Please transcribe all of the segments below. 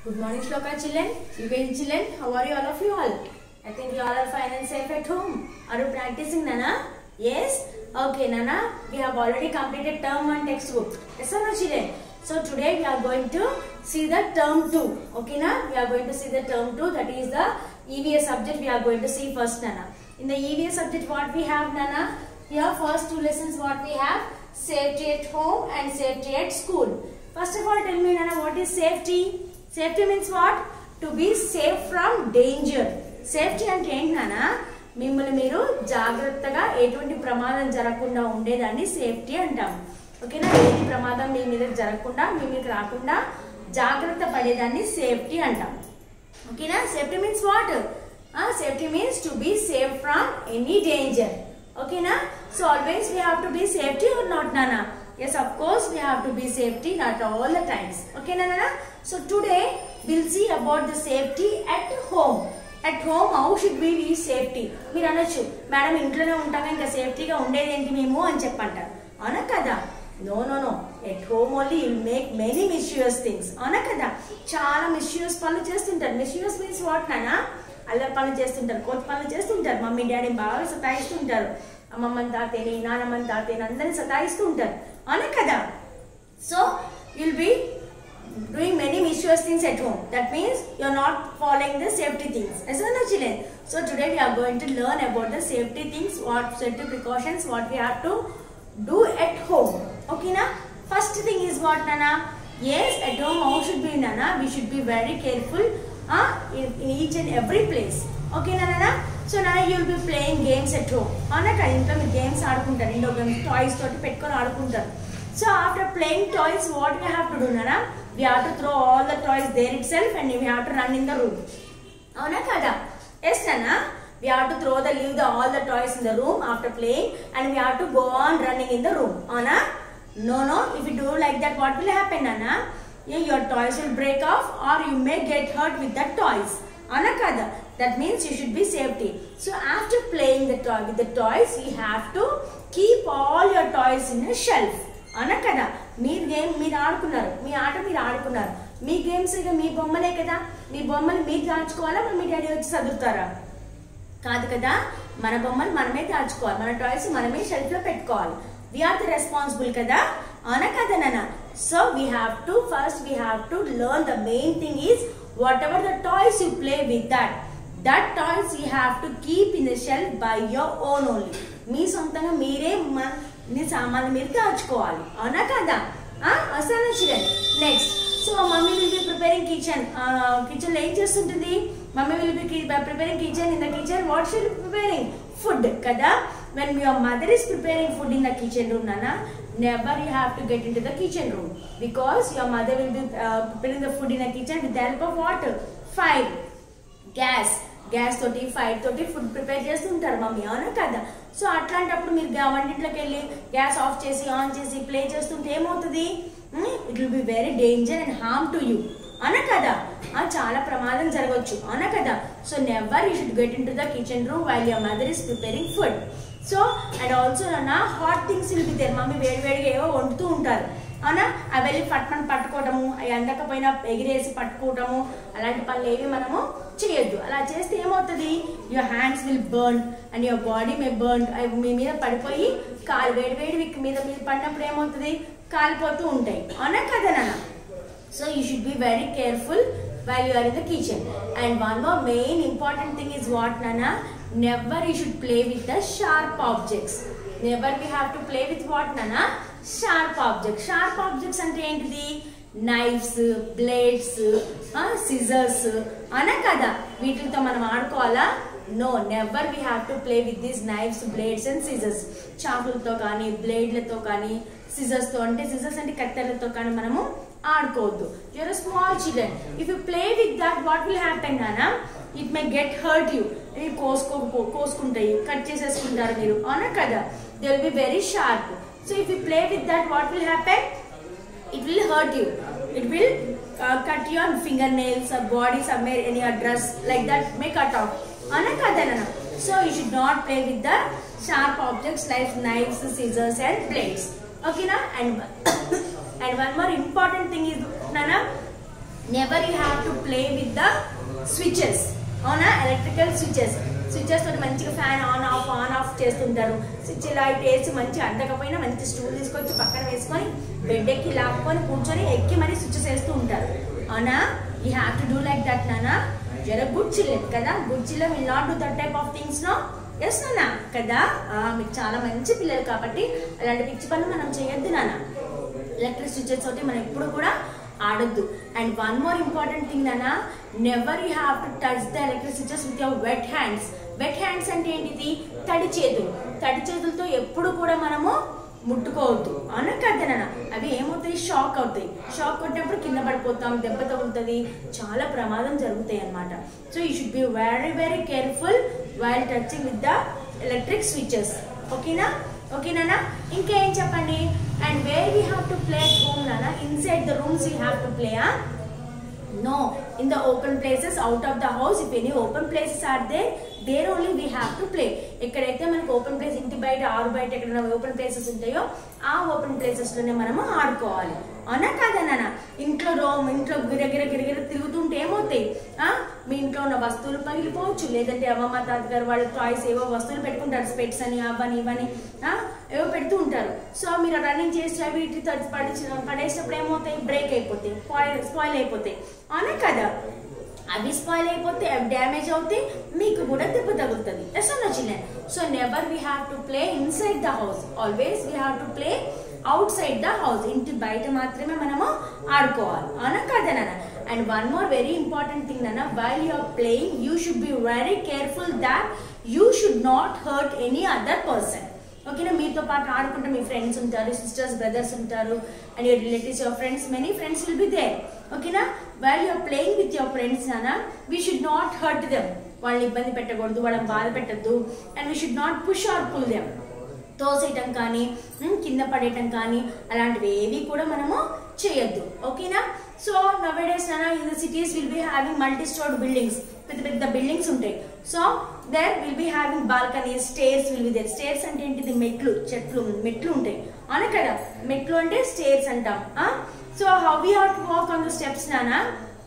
Good morning, Shloka children. UKG children, how are you all of you all? I think you all are fine and safe at home. Are you practicing, Nana? Yes? Okay, Nana. We have already completed term 1 textbook. Yes or no, children? So today we are going to see the term 2. Okay, na? We are going to see the term 2. That is the EVS subject we are going to see first, Nana. In the EVS subject, what we have, Nana? Here, first two lessons, what we have? Safety at home and safety at school. First of all, tell me, Nana, what is safety? Safety means what? To be safe from danger. Safety అంటే ఏంటి నాన్న మిమ్మల్ని మీరు జాగ్రత్తగా ఎటువంటి ప్రమాదం జరగకుండా ఉండేదాన్ని సేఫ్టీ అంటాం ఓకేనా ఏది ప్రమాదం మీ మీద జరగకుండా మీ మీద రాకుండా జాగ్రత్త పడేదాన్ని సేఫ్టీ అంటాం ఓకేనా safety means what safety means to be safe from any danger ఓకేనా so always we have to be safety or not నానా yes of course we have to be safety not all the times ఓకేనా నానా so today will see about the safety at home at home how should be we safety మీరు అనొచ్చు madam ఇంట్లోనే ఉంటాం ఇంకా సేఫ్టీగా ఉండేది ఏంటి మేము అని చెప్పంటారు అవునా కదా no no no at home only you make many misuse things అవునా కదా చాలా మిస్యూస్ పనులు చేస్తుంటారు మిస్యూస్ మీన్స్ వాట్ నానా అల్లరి పనులు చేస్తుంటారు కోతి పనులు చేస్తుంటారు మమ్మీ డాడీ బాగా సతాయిస్తుంటారు అమ్మమ్మని తాతేని నానమ్మని తాతేని అందరిని సతాయిస్తూ ఉంటారు అవునా కదా so will be doing many mischievous things at home. That means you are not following the safety things. As well, no, children. So today we are going to learn about the safety things, what safety precautions, what we have to do at home. Okay, na? First thing is what, Nana? Yes, at home how should be, Nana? We should be very careful uh, in, in each and every place. Okay, Nana? సో నా you will be playing games at home అవునా కదా ఇంట్లో మీరు games ఆడుకుంటారు Indo games toys తోటి పెట్టుకొని ఆడుకుంటారు so after playing toys what we have to do నానా we have to throw all the toys there itself and we have to run in the room అవునా కదా yes నానా we have to throw the leave the all the toys in the room after playing and we have to go on running in the room Anna? no no if you do like that what will happen Anna? Yeah, your toys will break off or you may get hurt with the toys Anna kada that means you should be safety so after playing the toy with the toys you have to keep all your toys in a shelf అవునా కదా మీరు game మీరు ఆడుకున్నారు మీ ఆట మీరు ఆడుకున్నారు మీ games ఇక మీ బొమ్మలే కదా మీ బొమ్మలు మీరు దాచుకోవాలా మరి మీ డాడీ వచ్చి చదువుతారా కాదు కదా మన బొమ్మలు మనమే దాచుకోవాలి మన టాయ్స్ మనమే షెల్ఫ్ లో పెట్టుకోవాలి వీఆర్ ద రెస్పాన్సిబుల్ కదా అవునా కదా నాన్న so we have to first we have to learn the main thing is whatever the toys you play with that that toys you have to keep in the shelf by your own only మీ సొంతంగా మీరే మీ సామాన్లు మీరు దాచుకోవాలి అవునా కదా అసలు children next so mummy will be preparing kitchen kitchen లో ఏం చేస్తుంటుంది mummy will be preparing kitchen in the kitchen what షిల్ preparing food కదా when your mother is preparing food in the kitchen room నానా never you have to get in to the kitchen room because your mother will be preparing the food in the kitchen with help of what fire gas gas తోటి fire తోటి food prepare చేస్తుంటారు mummy అవునా కదా so అట్లాంటప్పుడు మీరు వంటింట్లోకి వెళ్ళి gas off చేసి ఆన్ చేసి ప్లే చేస్తుంటే ఏమవుతుంది it will be very danger and harm to you అవునా కదా చాలా ప్రమాదం జరగవచ్చు అవునా కదా so never you should get in to the kitchen room while your mother is preparing food so and also నా hot things will be there mummy వేడి వేడిగా ఏవో వండుతూ ఉంటారు అవునా అవి వెళ్ళి పట్టుకొని పట్టుకోవటము అవి అందకపోయినా ఎగిరేసి పట్టుకోవటము అలాంటి పనులు ఏవి మనము చేయొద్దు అలా చేస్తే ఏమవుతుంది your hands will burn and your body may burn అవి మీ మీద పడిపోయి కాలు వేడి వేడి మీద మీద పడినప్పుడు ఏమవుతుంది కాలిపోతూ ఉంటాయి అవునా కదా నాన్న so you should be very careful while you are in the kitchen and one more main important thing is what నానా never you should play with the sharp objects never we have to play with what నానా sharp object sharp objects అంటే ఏంటిది knifes blades scissors అనా కదా వీటితో మనం ఆడుకోవాలా no never we have to play with these knifes blades and scissors చాకులతో కానీ బ్లేడ్లతో కానీ సిజర్స్ తో అంటే సిజర్స్ అంటే కత్తెరలతో కానీ మనము ఆడుకోవద్దు you are small children if you play with that what will happen నానా it may get hurt you ఇవి కోసుకో కోసుకుంటాయి కట్ చేసేసుకుంటారు మీరు అవునా కదా they will be very sharp so if you play with that what will happen it will hurt you it will uh, cut your fingernails or body somewhere in your dress like that may cut off anakadana so you should not play with the sharp objects like knives scissors and blades okay na and and one more important thing is nana never you have to play with the switches అవునా electrical switches switches తోటి మంచిగా fan on off on off చేస్తుంటారు switch light వేసి మంచి అంటకపోయినా మంచి stool తీసుకొచ్చి పక్కన వేసుకొని బెడ్ ఎక్కి లాక్కొని కూర్చొని ఎక్కి మరి స్విచెస్ వేస్తూ ఉంటారు అవునా you have to do like that నానా జర గుడ్ చిల్లెట్ కదా గుడ్ చిల్లె will not do that type of things no yes నాన్న కదా ఆ, మీరు చాలా మంచి పిల్లలు కాబట్టి అలాంటి పిచ్చి పనులు మనం చేయొద్దు నాన్న ఎలక్ట్రిక్ స్విచెస్ తోటి మనం ఎప్పుడు కూడా ఆడొద్దు and one more important thing నాన్న never you have to touch the electric switches with your wet hands wet hands అంటే ఏంటిది తడి చేతులు తడి చేతులతో ఎప్పుడు కూడా మనము ముట్టుకోవద్దు అవునా కదా నాన్న అవి ఏమవుతాయి షాక్ అవుతాయి షాక్ కొట్టినప్పుడు కింద పడిపోతాం దెబ్బ తగులుతుంది చాలా ప్రమాదం జరుగుతాయి అన్నమాట so you should be very very careful while touching with the electric switches ఓకేనా ఓకేనా ఇంకా ఏం చెప్పండి and where we have to play home నానా inside the rooms you have to play ah No, in the open places out of the house, if any open places are there, there only we have to play. ఎక్కడైతే మనకు open place ఇంటి బయట ఆరు బయట ఎక్కడైనా open places ఉంటాయో ఆ open places లోనే మనము ఆడుకోవాలి అవునా కాదా నాన్న ఇంట్లో రోమ్ ఇంట్లో గిరగిర గిరగిర తిరుగుతుంటే ఏమవుతాయి ఆ మీ ఇంట్లో ఉన్న వస్తువులు పగిలిపోవచ్చు లేదంటే అమ్మమ్మ తాతగారు వాళ్ళ టాయ్స్ ఏవో వస్తువులు పెట్టుకుంటారు స్పెట్స్ అని అవని ఇవని ఆ, ఏవో పెడుతూ ఉంటారు సో మీరు రన్నింగ్ చేసి అవి ఇటు తడిచి పడిచి పడేసినప్పుడు ఏమవుతాయి బ్రేక్ అయిపోతాయి స్పాయిల్ స్పాయిల్ అయిపోతాయి అవునా కదా అవి స్పాయిల్ అయిపోతే అవి డ్యామేజ్ అవుతాయి మీకు కూడా దెబ్బ తగులుతుంది ఎస్ అన్న చిన్న so never we have to play inside the house always we have to play outside the house ఇంటి బయట మాత్రమే మనము ఆడుకోవాలి అవునా కదా నాన్న and one more very important thing నాన్న while you are playing you should be very careful that you should not hurt any other person ఓకేనా మీతో పాటు ఆడుకుంటే మీ ఫ్రెండ్స్ ఉంటారు సిస్టర్స్ బ్రదర్స్ ఉంటారు and your relatives your friends many friends will be there ఓకేనా while you are playing with your friends నానా we should not hurt them వాళ్ళని ఇబ్బంది పెట్టకూడదు వాళ్ళని బాధ పెట్టద్దు and we should not push or pull them తోసేయటం కానీ ఉమ్, కింద పడేయటం కానీ అలాంటివి ఏవి కూడా మనము చేయొద్దు ఓకేనా సో నవేడేస్ నానా in the cities will be having multi storeyed buildings పెద్ద పెద్ద బిల్డింగ్స్ ఉంటాయి so there will be having balconies stairs will be there stairs అంటే ఏంటిది మెట్లు చెట్లు మెట్లు ఉంటాయి అవునా కదా మెట్లు అంటే స్టేర్స్ అంటాం so how we have to walk on the steps నానా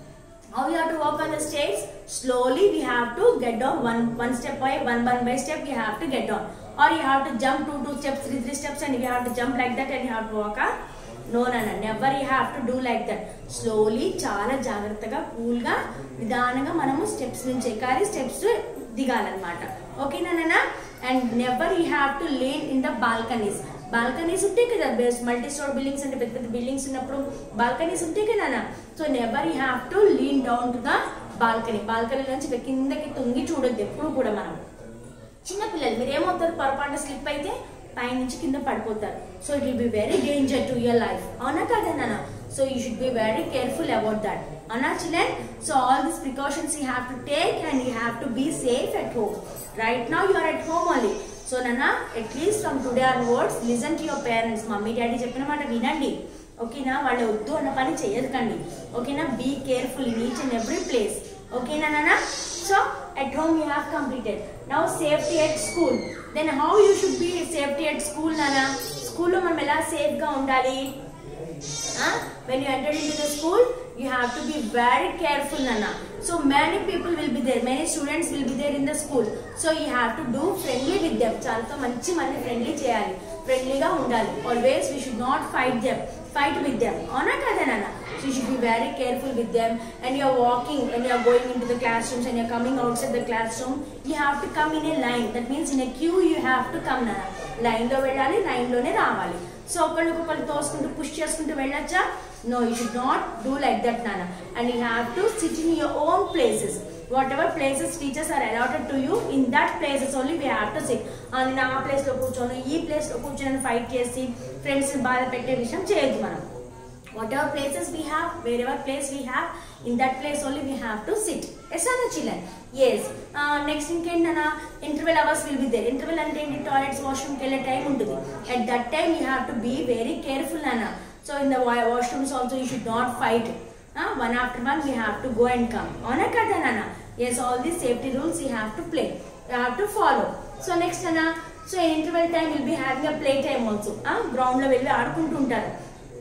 how we have to walk on the stairs slowly we have to get down one one step by one one by step we have to get down or you have to jump two two steps three three steps and you have to jump like that and you have to walk up no నాన్న never you have to do like that slowly చాలా జాగ్రత్తగా కూల్గా నిదానంగా మనము steps నుంచి ఎక్కాలి steps దిగాలన్నమాట ఓకేనా నాన్న and never you have to lean in the balconies balconies ఉంటాయి కదా బెస్ట్ మల్టీ స్టోర్ బిల్డింగ్స్ అంటే పెద్ద పెద్ద బిల్డింగ్స్ ఉన్నప్పుడు బాల్కనీస్ ఉంటాయి కదా నాన్న so never you have to lean down to the balcony balcony నుంచి ఇక కిందకి తొంగి చూడొద్దు ఎప్పుడు కూడా మనం చిన్న పిల్లలు మీరు ఏమవుతారు పొరపాటున స్లిప్ అయితే పై నుంచి కింద పడిపోతారు so it will be very danger to your life అవునా కదా నాన్న so you should be very careful about that అవునా children so all this precautions you have to take and you have to be safe at home right now you are at home only so నాన్న at least from today onwards listen to your parents mummy daddy చెప్పిన మాట వినండి ఓకేనా వాళ్ళు వద్దు అన్న పని చేయకండి ఓకేనా be careful in each and every place ఓకేనా నాన్న so at home you have completed now safety at school then how you should be safety at school nana school లో మనం ఎలా సేఫ్ గా ఉండాలి uh, when you enter into the school you have to be very careful nana so many people will be there many students will be there in the school so you have to do friendly with them చాలాతో మంచి మంది friendly చేయాలి ఫ్రెండ్లీగా ఉండాలి always we should not fight them fight with them అవునా కదా నాన్న so you should be very careful with them and you are walking and you are going in to the classrooms and you are coming outside the classroom you have to come in a line that means in a queue you have to come నాన్న లైన్లో వెళ్ళాలి లైన్లోనే రావాలి so ఒకళ్ళకొకళ్ళు తోసుకుంటూ push చేసుకుంటూ వెళ్ళొచ్చా no you should not do like that నాన్న and you have to sit in your own places whatever places teachers are allotted to you in that places only we have to sit నేను ఆ ప్లేస్లో కూర్చోను ఈ ప్లేస్లో కూర్చొని fight చేసి friends బాధ పెట్టే విషయం చేయొద్దు మనం whatever places we have wherever place we have in that place only we have to sit yes or no children yes uh, next ఇంకేంటన్నా interval hours will be there interval అంటే ఏంటి toilets వాష్రూమ్కి వెళ్ళే time ఉంటుంది at that time you have to be very careful nana so in the wa- washrooms also you should not fight uh, one after one we have to go and come అవునా కదా నాన్న yes all these safety rules you have to play you have to follow so next అన్న so interval time will be having a play time also ground లో వెళ్ళి ఆడుకుంటూ ఉంటారు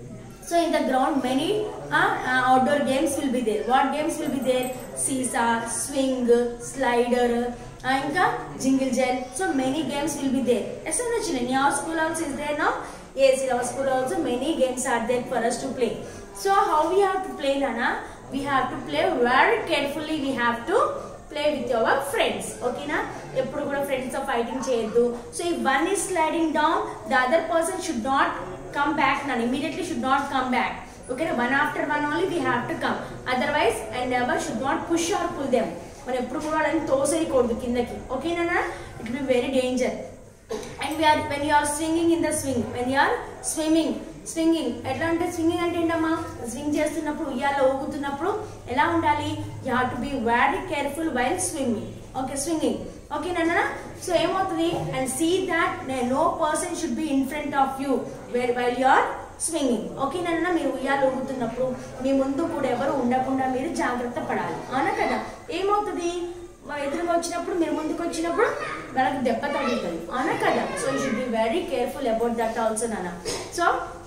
So in the ground, many uh, uh, outdoor games will be there. What games will be there? Seesaw, swing, slider, uh, ఇంకా jingle gel. So many games will be there. Yes or no, children? Your school also is there now? Yes, in our school also many games are there for us to play. So how we have to play, Nana? We have to play very carefully. We have to play with your friends ఓకేనా ఎప్పుడు కూడా friends తో fighting చేయొద్దు so ఈ one is sliding down the other person should not come back none immediately should not come back ఓకేనా one after one only we have to come otherwise and ever should not push or pull them మనం ఎప్పుడు కూడా వాళ్ళని తోసేయకూడదు కిందకి ఓకేనా it be very danger and we are when you are swinging in the swing when you are swimming swinging ఎట్లా అంటే swinging అంటే ఏంటమ్మా స్వింగ్ చేస్తున్నప్పుడు ఉయ్యాలో ఊగుతున్నప్పుడు ఎలా ఉండాలి you have to be very careful while swimming okay swinging okay నాన్న సో ఏమవుతుంది and see that no person should be in front of you where while you are swinging okay నాన్న మీరు ఉయ్యాలు ఊగుతున్నప్పుడు మీ ముందు కూడా ఎవరు ఉండకుండా మీరు జాగ్రత్త పడాలి అవునా కదా ఏమవుతుంది ఎదురుగా వచ్చినప్పుడు మీరు ముందుకు వచ్చినప్పుడు వాళ్ళకి దెబ్బ తగులుతుంది అవునా కదా so you should be very careful about that also నాన్న so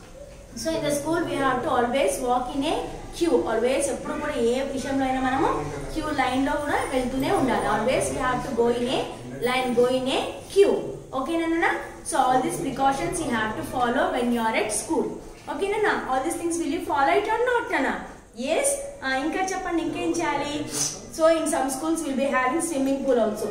so in the school we have to always walk in a queue always ఎప్పుడు కూడా ఏ విషయంలో అయినా మనము క్యూ లైన్ లో కూడా వెళ్తూనే ఉండాలి always we have to go in a line go in a queue ఓకేనా so all these precautions you have to follow when you are at school ఓకేనా all these things will you follow it or not అనా yes ఇంకా చెప్పండి ఇంకేం చేయాలి so in some schools will be having swimming pool also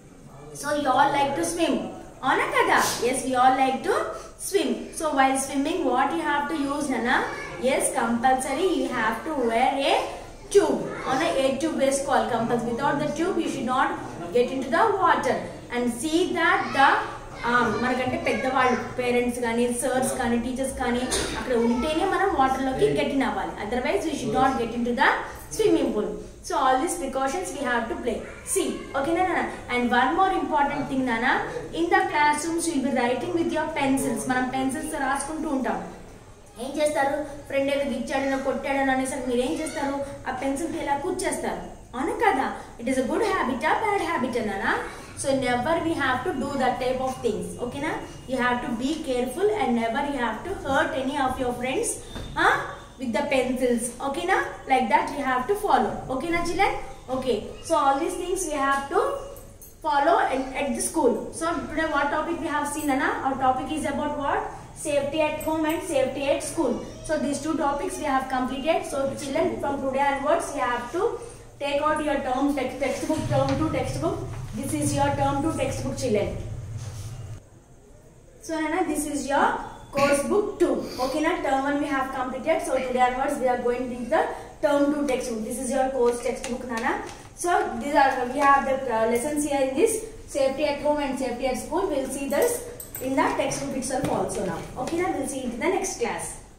so you all like to swim అవునా కదా yes we all like to swim so while swimming what you have to use అనా yes compulsory you have to wear a tube అవునా a tube వేసుకోవాలి compulsory without the tube you should not get in to the water and see that the మనకంటే పెద్దవాళ్ళు parents కానీ sirs కానీ teachers కానీ అక్కడ ఉంటేనే మనం వాటర్లోకి గెట్ ఇన్ అవ్వాలి otherwise we should not get in to the swimming pool so all these precautions we have to play see ఓకేనా నాన్న and one more important thing నాన్న in the classrooms will be writing with your pencils మనం pencils రాసుకుంటూ ఉంటాం ఏం చేస్తారు friend ఏదో గిచ్చాడనో కొట్టాడనో అనేసరికి మీరు ఏం చేస్తారు ఆ పెన్సిల్కి ఇలా కూర్చేస్తారు అవును కదా it is a good habit ah bad habit అన్నా so never we have to do that type of things ఓకేనా you have to be careful and never you have to hurt any of your friends with the pencils okay na like that you have to follow okay na children okay so all these things we have to follow at, at the school so today what topic we have seen Anna our topic is about what safety at home and safety at school so these two topics we have completed so children from today onwards you have to take out your term text textbook term to textbook this is your term to textbook children so Nana, this is your course book 2 okay na term 1 we have completed so today onwards we are going to the term 2 textbook this is your course textbook nana so these are we have the uh, lessons here in this safety at home and safety at school we'll see this in the textbook itself also now okay now we'll see in the next class